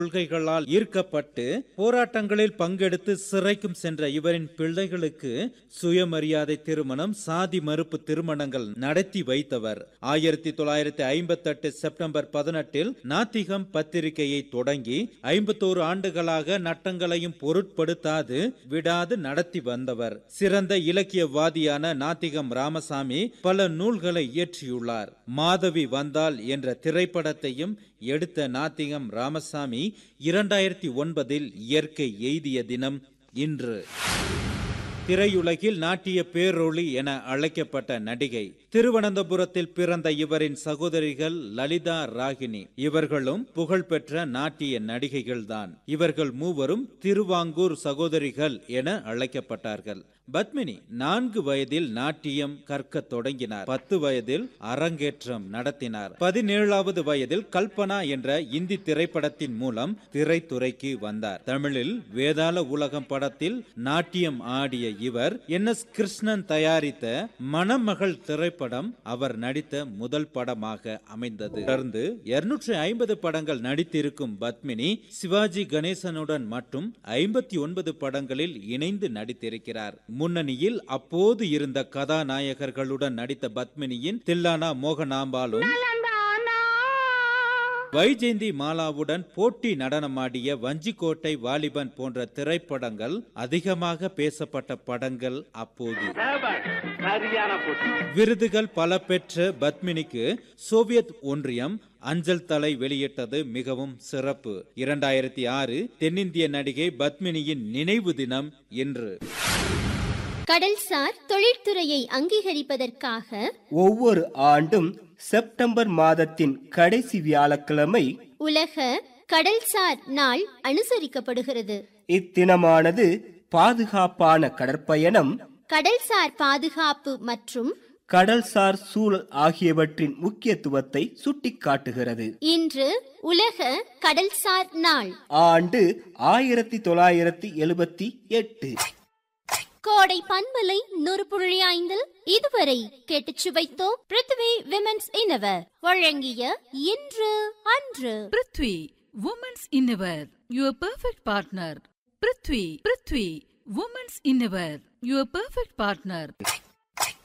கொள்கைகளால் ஈர்க்கப்பட்டு போராட்டங்களில் பங்கெடுத்து சிறைக்கும் சென்ற இவரின் பிள்ளைகளுக்கு சுயமரியாதை திருமணம் சாதி மறுப்பு திருமணங்கள் நடத்தி வைத்தவர் ஆயிரத்தி தொள்ளாயிரத்தி ஐம்பத்தெட்டு செப்டம்பர் பதினெட்டில் நாத்திகம் பத்திரிகையை தொடங்கி ஐம்பத்தோரு ஆண்டுகளாக நட்டங்களையும் பொருட்படுத்தாது விடாது நடத்தி வந்தவர் சிறந்த இலக்கியவாதியான நாத்திகம் ராமசாமி பல நூல்களை இயற்றியுள்ளார் மாதவி வந்தால் என்ற திரைப்படத்தையும் எடுத்த நாத்திகம் ராமசாமி இரண்டாயிரத்தி ஒன்பதில் இயற்கை எய்திய தினம் இன்று திரையுலகில் நாட்டிய பேரொளி என அழைக்கப்பட்ட நடிகை திருவனந்தபுரத்தில் பிறந்த இவரின் சகோதரிகள் லலிதா ராகினி இவர்களும் புகழ்பெற்ற நாட்டிய நடிகைகள்தான் இவர்கள் மூவரும் திருவாங்கூர் சகோதரிகள் என அழைக்கப்பட்டார்கள் பத்மினி நான்கு வயதில் நாட்டியம் கற்க தொடங்கினார் பத்து வயதில் அரங்கேற்றம் நடத்தினார் பதினேழாவது வயதில் கல்பனா என்ற இந்தி திரைப்படத்தின் மூலம் திரைத்துறைக்கு வந்தார் தமிழில் வேதாள உலகம் படத்தில் நாட்டியம் ஆடிய இவர் என் எஸ் கிருஷ்ணன் தயாரித்த மணமகள் திரைப்படம் அவர் நடித்த முதல் படமாக அமைந்தது தொடர்ந்து இருநூற்றி ஐம்பது படங்கள் நடித்திருக்கும் பத்மினி சிவாஜி கணேசனுடன் மட்டும் ஐம்பத்தி ஒன்பது படங்களில் இணைந்து நடித்திருக்கிறார் முன்னணியில் அப்போது இருந்த கதாநாயகர்களுடன் நடித்த பத்மினியின் தில்லானா மோகனாம்பாலும் வைஜெயந்தி மாலாவுடன் போட்டி நடனமாடிய வஞ்சிக்கோட்டை வாலிபன் போன்ற திரைப்படங்கள் அதிகமாக பேசப்பட்ட படங்கள் அப்போது சரியான போட்டி விருதுகள் பல பெற்ற பத்மினிக்கு சோவியத் ஒன்றியம் அஞ்சல் தலை வெளியிட்டது மிகவும் சிறப்பு இரண்டாயிரத்தி ஆறு தென்னிந்திய நடிகை பத்மினியின் நினைவு தினம் இன்று கடல்சார் தொழிற்துறையை அங்கீகரிப்பதற்காக ஒவ்வொரு ஆண்டும் செப்டம்பர் மாதத்தின் கடைசி வியாழக்கிழமை உலக கடல்சார் நாள் அனுசரிக்கப்படுகிறது இத்தினமானது பாதுகாப்பான கடற்பயணம் கடல்சார் பாதுகாப்பு மற்றும் கடல்சார் சூழல் ஆகியவற்றின் முக்கியத்துவத்தை சுட்டிக்காட்டுகிறது இன்று உலக கடல்சார் நாள் ஆண்டு ஆயிரத்தி தொள்ளாயிரத்தி எழுபத்தி எட்டு கோடை பண்பலை நூறு புள்ளி ஐந்தில் இதுவரை கேட்டுச் சுவைத்தோம் பிருத்வி விமென்ஸ் இனவர் வழங்கிய இன்று அன்று prithvi women's innerwear your perfect partner prithvi prithvi women's innerwear your perfect partner